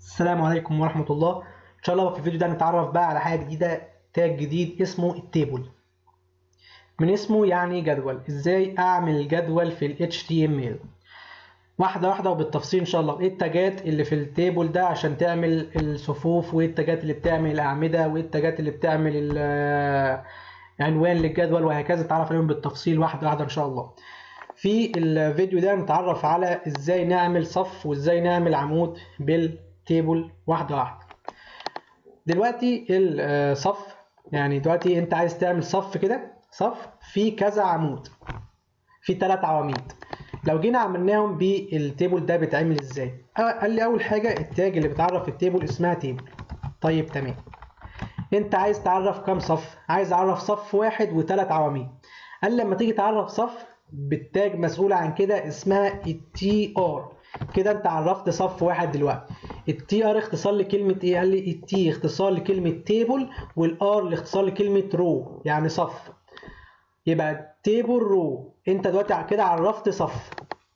السلام عليكم ورحمة الله إن شاء الله في الفيديو ده نتعرف بقى على حاجة جديدة تاج جديد اسمه التيبل من اسمه يعني جدول إزاي أعمل جدول في ال HTML واحدة واحدة وبالتفصيل إن شاء الله إيه التاجات اللي في التيبل ده عشان تعمل الصفوف وإيه التاجات اللي بتعمل الأعمدة وإيه التاجات اللي بتعمل العنوان للجدول وهكذا تعرف عليهم بالتفصيل واحدة واحدة إن شاء الله في الفيديو ده نتعرف على ازاي نعمل صف وازاي نعمل عمود بالتيبل واحدة واحدة دلوقتي الصف يعني دلوقتي انت عايز تعمل صف كده صف فيه كذا عمود في ثلاث عواميد لو جينا عملناهم بالتيبل ده بيتعمل ازاي قال لي اول حاجة التاج اللي بتعرف التيبل اسمها تيبل طيب تمام انت عايز تعرف كام صف عايز اعرف صف واحد وثلاث عواميد قال لما تيجي تعرف صف بالتاج مسؤولة عن كده اسمها التي ار كده انت عرفت صف واحد دلوقتي التي ار اختصار لكلمة ايه قال لي التي اختصار لكلمة تيبل والار اختصار لكلمة رو يعني صف يبقى تيبل رو انت دلوقتي كده عرفت صف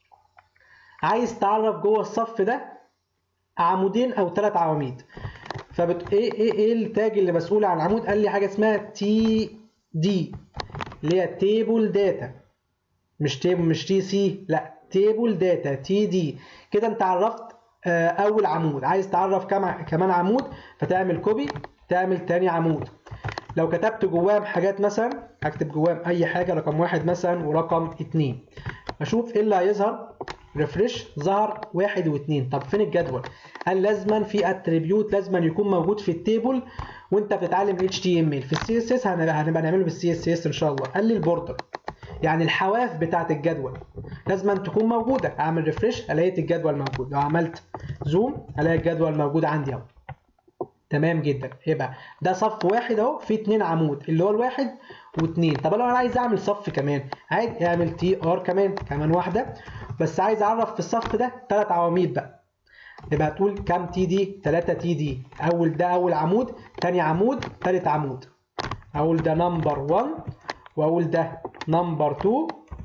عايز تعرف جوه الصف ده عمودين او ثلاث عواميد فبت ايه ايه ايه التاج اللي مسؤول عن العمود قال لي حاجه اسمها تي دي اللي هي تيبل داتا مش تيبل مش تي سي لا تيبل داتا تي دي كده انت عرفت اول عمود عايز تعرف كم كمان عمود فتعمل كوبي تعمل تاني عمود لو كتبت جواهم حاجات مثلا هكتب جواهم اي حاجه رقم واحد مثلا ورقم اتنين اشوف ايه اللي هيظهر ريفرش ظهر واحد واثنين طب فين الجدول قال لازما في اتريبيوت لازما يكون موجود في التيبل وانت بتتعلم اتش تي ام ال في السي اس اس هنبقى نعمله بالسي اس اس ان شاء الله قال لي البوردر يعني الحواف بتاعه الجدول لازم أن تكون موجوده اعمل ريفرش الاقي الجدول موجود لو عملت زوم الاقي الجدول موجود عندي اهو تمام جدا يبقى ده صف واحد اهو فيه اتنين عمود اللي هو الواحد واتنين طب لو انا عايز اعمل صف كمان عادي اعمل تي ار كمان كمان واحده بس عايز اعرف في الصف ده ثلاث عواميد بقى يبقى هتقول كام تي دي 3 تي دي اول ده اول عمود تاني عمود تالت عمود اقول ده نمبر 1 واقول ده نمبر 2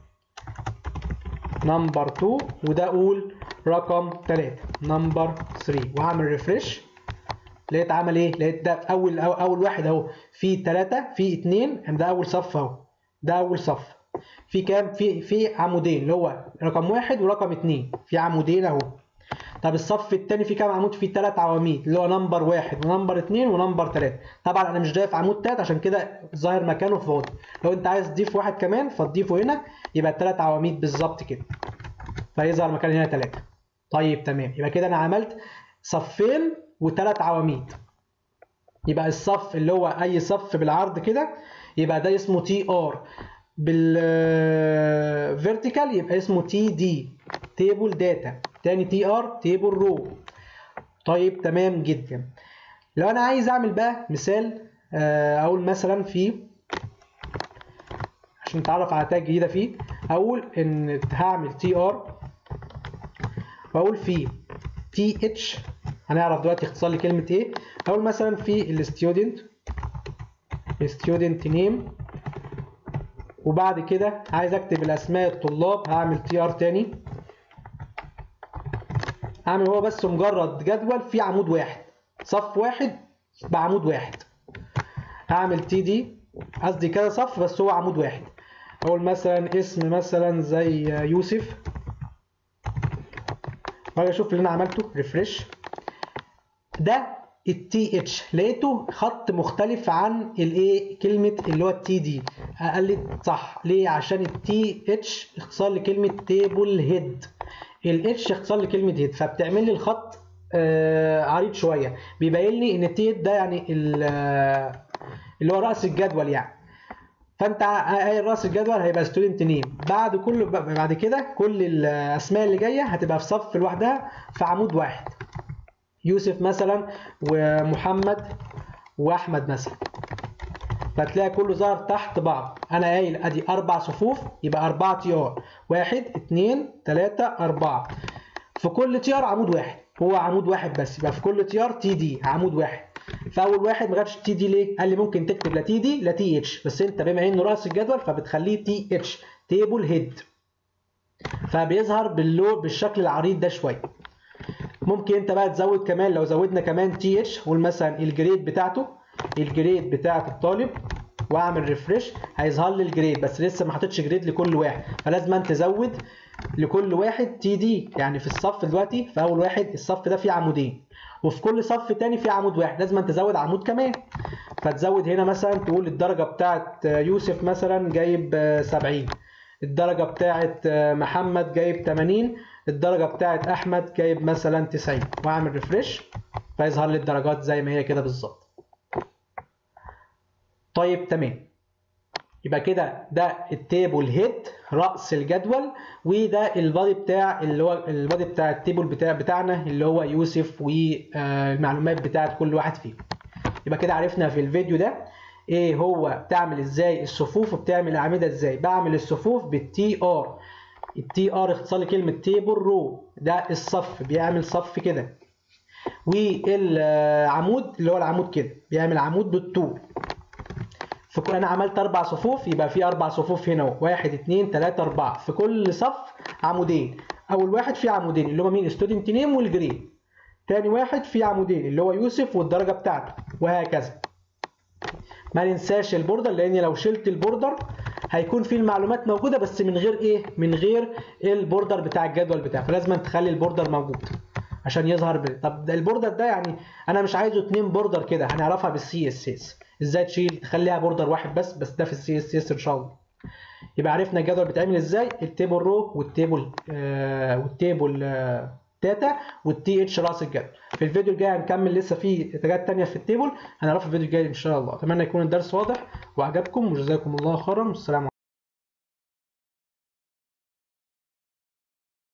نمبر 2 وده اقول رقم 3 نمبر 3 واعمل ريفرش لقيت عمل ايه لقيت ده في اول أو اول واحد اهو في 3 في 2 ده اول صف اهو ده اول صف في كام في في عمودين اللي هو رقم واحد ورقم 2 في عمودين اهو طب الصف الثاني فيه كام عمود فيه ثلاث عواميد اللي هو نمبر واحد ونمبر اثنين ونمبر ثلاثة طبعا انا مش ضايف عمود تالت عشان كده ظاهر مكانه فاضي لو انت عايز تضيف واحد كمان فتضيفه هنا يبقى الثلاث عواميد بالظبط كده فيظهر مكان هنا ثلاثة طيب تمام يبقى كده انا عملت صفين وثلاث عواميد يبقى الصف اللي هو اي صف بالعرض كده يبقى ده اسمه تي ار بالفيرتيكال يبقى اسمه تي دي تيبل داتا تاني تي ار تيبل رو طيب تمام جدا لو انا عايز اعمل بقى مثال اقول مثلا في عشان نتعرف على تاج جديده فيه اقول ان هعمل تي ار واقول في تي اتش هنعرف دلوقتي اختصار لكلمه ايه اقول مثلا في الستودنت ستودنت نيم وبعد كده عايز اكتب الاسماء الطلاب هعمل تي ار تاني هعمل هو بس مجرد جدول فيه عمود واحد صف واحد بعمود واحد هعمل تي دي قصدي كذا صف بس هو عمود واحد اقول مثلا اسم مثلا زي يوسف واجي اشوف اللي انا عملته ريفرش ده التي اتش لقيته خط مختلف عن الايه كلمه اللي هو التي دي قال لي صح ليه عشان التي اتش اختصار لكلمه تيبل هيد الاتش اختصار لكلمه هيد فبتعمل لي الخط آه عريض شويه بيبين لي ان التي ده يعني اللي هو راس الجدول يعني فانت قايل راس الجدول هيبقى ستودنت نيم بعد كل بعد كده كل الاسماء اللي جايه هتبقى في صف لوحدها في عمود واحد يوسف مثلا ومحمد واحمد مثلا فتلاقي كله ظهر تحت بعض انا قايل ادي اربع صفوف يبقى اربعة تي ار واحد اتنين تلاتة اربعة في كل تي ار عمود واحد هو عمود واحد بس يبقى في كل تي ار تي دي عمود واحد فاول واحد ما جابش تي دي ليه؟ قال لي ممكن تكتب لا تي دي لا تي اتش بس انت بما انه راس الجدول فبتخليه تي اتش تيبل هيد فبيظهر باللو بالشكل العريض ده شويه ممكن انت بقى تزود كمان لو زودنا كمان تي اتش قول مثلا الجريد بتاعته الجريد بتاعه الطالب واعمل ريفرش هيظهر لي الجريد بس لسه ما حطيتش جريد لكل واحد فلازم انت تزود لكل واحد تي دي يعني في الصف دلوقتي في اول واحد الصف ده فيه عمودين وفي كل صف تاني فيه عمود واحد لازم انت تزود عمود كمان فتزود هنا مثلا تقول الدرجه بتاعت يوسف مثلا جايب 70 الدرجه بتاعت محمد جايب 80 الدرجه بتاعت احمد جايب مثلا 90 واعمل ريفرش فيظهر لي الدرجات زي ما هي كده بالظبط طيب تمام يبقى كده ده التيبل هيد راس الجدول وده البادي بتاع اللي هو البادي بتاع التيبل بتاع بتاعنا اللي هو يوسف والمعلومات بتاعت كل واحد فيهم يبقى كده عرفنا في الفيديو ده ايه هو بتعمل ازاي الصفوف وبتعمل الاعمده ازاي بعمل الصفوف بالتي ار التي ار اختصار لكلمه تيبل رو ده الصف بيعمل صف كده والعمود اللي هو العمود كده بيعمل عمود بالطول فكل انا عملت اربع صفوف يبقى في اربع صفوف هنا اهو واحد اتنين تلاته اربعه في كل صف عمودين اول واحد فيه عمودين اللي هما مين ستودنت نيم والجريد تاني واحد فيه عمودين اللي هو يوسف والدرجه بتاعته وهكذا ما ننساش البوردر لان لو شلت البوردر هيكون فيه المعلومات موجوده بس من غير ايه من غير البوردر بتاع الجدول بتاعه فلازم تخلي البوردر موجود عشان يظهر ب... طب ده البوردر ده يعني انا مش عايزه اتنين بوردر كده هنعرفها بالسي اس اس ازاي تشيل تخليها بوردر واحد بس بس ده في السي اس اس ان شاء الله يبقى عرفنا الجدول بيتعمل ازاي التيبل رو والتيبل آه والتيبل آه داتا والتي اتش راس الجدول في الفيديو الجاي هنكمل لسه في حاجات تانية في التيبل هنعرفها في الفيديو الجاي ان شاء الله اتمنى يكون الدرس واضح وعجبكم وجزاكم الله خيرا والسلام